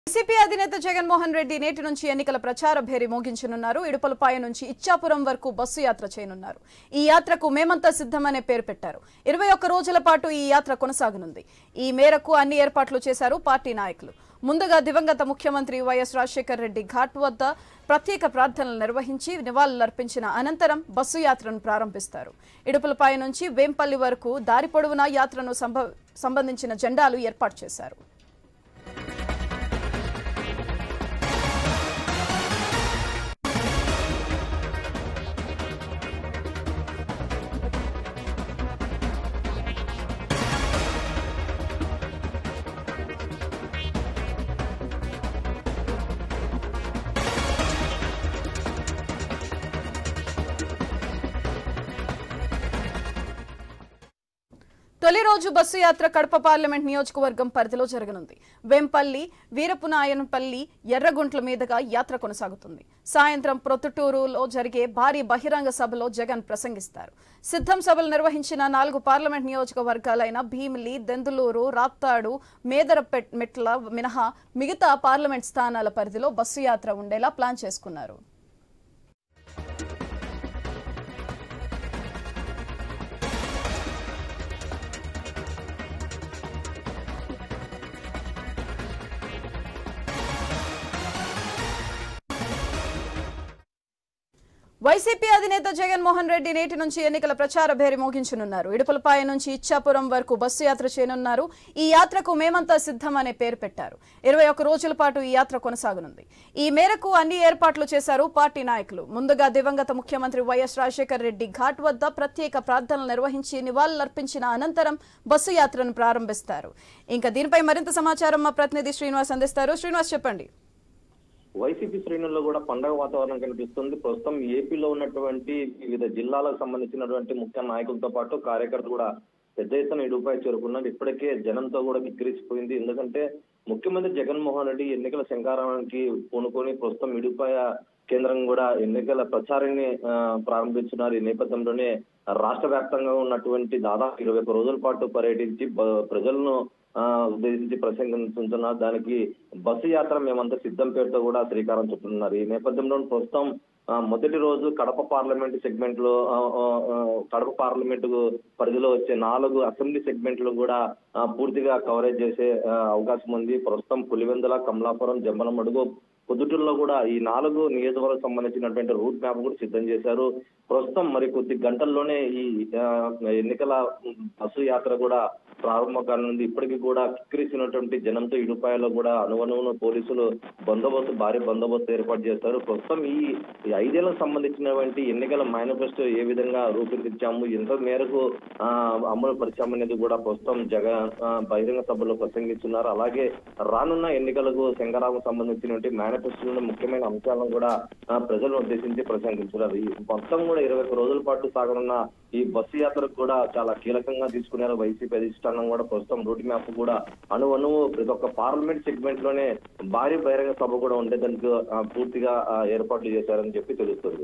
YCP అధినేత జగన్మోహన్ రెడ్డి నేటి నుంచి ఎన్నికల ప్రచార భేరి మోగించనున్నారు ఇడుపలపాయ నుంచి ఇచ్చాపురం వరకు బస్సు యాత్ర చేయనున్నారు ఈ యాత్రకు మేమంతా సిద్ధమనే పేరు పెట్టారు ఇరవై ఒక్క రోజుల పాటు ఈ యాత్ర కొనసాగనుంది ఈ మేరకు అన్ని ఏర్పాట్లు చేశారు పార్టీ నాయకులు ముందుగా దివంగత ముఖ్యమంత్రి వైఎస్ రాజశేఖర్ రెడ్డి ఘాట్ వద్ద ప్రత్యేక ప్రార్థనలు నిర్వహించి నివాళులర్పించిన అనంతరం బస్సు యాత్రను ప్రారంభిస్తారు ఇడుపులపాయ నుంచి వేంపల్లి వరకు దారి పొడవునా యాత్రను సంభ- సంబంధించిన జెండాలు ఏర్పాటు చేశారు తొలి రోజు బస్సు యాత్ర కడప పార్లమెంట్ నియోజకవర్గం పరిధిలో జరగనుంది వేంపల్లి వీరపునాయనపల్లి ఎర్రగుంట్ల మీదుగా యాత్ర కొనసాగుతుంది సాయంత్రం ప్రొద్దుటూరులో జరిగే భారీ బహిరంగ సభలో జగన్ ప్రసంగిస్తారు సిద్ధం సభలు నిర్వహించిన నాలుగు పార్లమెంట్ నియోజకవర్గాలైన భీమిలి దెందులూరు రాప్తాడు మేదరపెట్ మెట్ల మినహా మిగతా పార్లమెంట్ స్థానాల పరిధిలో బస్సు యాత్ర ఉండేలా ప్లాన్ చేసుకున్నారు వైసీపీ అధినేత జగన్మోహన్ రెడ్డి నేటి నుంచి ఎన్నికల ప్రచార భేరి మోగించనున్నారు ఇడుపులపాయ నుంచి ఇచ్చాపురం వరకు బస్సు యాత్ర చేయనున్నారు ఈ యాత్రకు మేమంతా సిద్ధం అనే పేరు పెట్టారు ఇరవై ఒక్క రోజుల పాటు ఈ యాత్ర కొనసాగనుంది ఈ మేరకు అన్ని ఏర్పాట్లు చేశారు పార్టీ నాయకులు ముందుగా దివంగత ముఖ్యమంత్రి వైఎస్ రాజశేఖర్ రెడ్డి ఘాట్ వద్ద ప్రత్యేక ప్రార్థనలు నిర్వహించి నివాళులర్పించిన అనంతరం బస్సు యాత్రను ప్రారంభిస్తారు ఇంకా దీనిపై మరింత సమాచారం మా ప్రతినిధి శ్రీనివాస్ అందిస్తారు శ్రీనివాస్ చెప్పండి వైసీపీ శ్రేణుల్లో కూడా పండగ వాతావరణం కనిపిస్తుంది ప్రస్తుతం ఏపీలో ఉన్నటువంటి వివిధ జిల్లాలకు సంబంధించినటువంటి ముఖ్య నాయకులతో పాటు కార్యకర్తలు కూడా పెద్ద ఎత్తున ఇడుపై చేరుకున్నారు ఇప్పటికే జనంతో కూడా కిక్కిరిసిపోయింది ఎందుకంటే ముఖ్యమంత్రి జగన్మోహన్ రెడ్డి ఎన్నికల శంకారానికి పూనుకొని ప్రస్తుతం ఇడుపాయ కేంద్రం కూడా ఎన్నికల ప్రచారాన్ని ఆ, ప్రారంభించున్నారు ఈ నేపథ్యంలోనే రాష్ట్ర వ్యాప్తంగా ఉన్నటువంటి దాదాపు ఇరవై ఒక్క రోజుల పాటు పర్యటించి బ- ప్రజలను ఆ, ఉద్దేశించి ప్రసంగించుతున్నారు దానికి బస్సు యాత్ర మేమంతా సిద్ధం పేరుతో కూడా శ్రీకారం చుట్టున్నారు ఈ నేపథ్యంలో ప్రస్తుతం ఆ, మొదటి రోజు కడప పార్లమెంట్ సెగ్మెంట్ లో ఆ, ఆ, ఆ, కడప పార్లమెంట్ పరిధిలో వచ్చే నాలుగు అసెంబ్లీ సెగ్మెంట్లు కూడా ఆ, పూర్తిగా కవరేజ్ చేసే ఆ, అవకాశం ఉంది ప్రస్తుతం పులివెందుల కమలాపురం జమ్మలమడుగు పొద్దుటూరులో కూడా ఈ నాలుగు నియోజకవర్గం సంబంధించినటువంటి రూట్ మ్యాప్ కూడా సిద్ధం చేశారు ప్రస్తుతం మరి కొద్ది గంటల్లోనే ఈ ఆ, ఎన్నికల బస్సు యాత్ర కూడా ప్రారంభం కానుంది ఇప్పటికీ కూడా కిక్కిరిసినటువంటి జనంతో ఇడుపాయలో కూడా అనువనువును పోలీసులు బందోబస్తు భారీ బందోబస్తు ఏర్పాటు చేస్తారు ప్రస్తుతం ఈ ఈ ఐదేళ్లకు సంబంధించినటువంటి ఎన్నికల మేనిఫెస్టో ఏ విధంగా రూపొందించాము ఎంత మేరకు ఆ, అమలు పరిచామనేది కూడా ప్రస్తుతం జగన్ ఆ, బహిరంగ సభలో ప్రసంగిస్తున్నారు అలాగే రానున్న ఎన్నికలకు శంకరాకు సంబంధించినటువంటి మేనిఫెస్టోలోని ముఖ్యమైన అంశాలను కూడా ఆ, ప్రజలను ఉద్దేశించి ప్రసంగించున్నారు ఈ మొత్తం కూడా ఇరవై ఒక్క రోజుల పాటు సాగనున్న ఈ బస్సు యాత్రకు కూడా చాలా కీలకంగా తీసుకున్నారు వైసీపీ అధిష్టానం కూడా ప్రస్తుతం రూట్ మ్యాప్ కూడా అణు అణువు ప్రతి ఒక్క పార్లమెంట్ సెగ్మెంట్ లోనే భారీ బహిరంగ సభ కూడా ఉండేదానికి ఆ, పూర్తిగా ఆ, ఏర్పాట్లు చేశారని చెప్పి తెలుస్తుంది